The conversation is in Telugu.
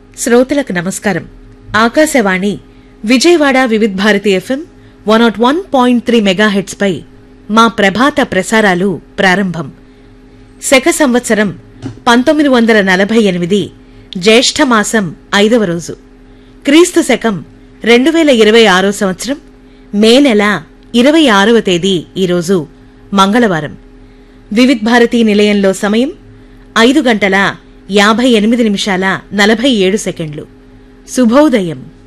శ్రోతలకు నమస్కారం Akashvani Vijayawada Vividh Bharati FM one nought one point three mega hits పై మా ప్రభాత ప్రసారాలు ప్రారంభం శక సంవత్సరం పంతొమ్మిది వందల నలభై ఎనిమిది జ్యేష్ఠమాసం ఐదవ రోజు క్రీస్తు శకం రెండు వేల ఇరవై ఆరో సంవత్సరం మే నెల ఇరవై ఆరవ తేదీ ఈరోజు మంగళవారం వివిధ్ భారతి నిలయంలో సమయం ఐదు గంటల యాభై ఎనిమిది నిమిషాల నలభై ఏడు సెకండ్లు శుభోదయం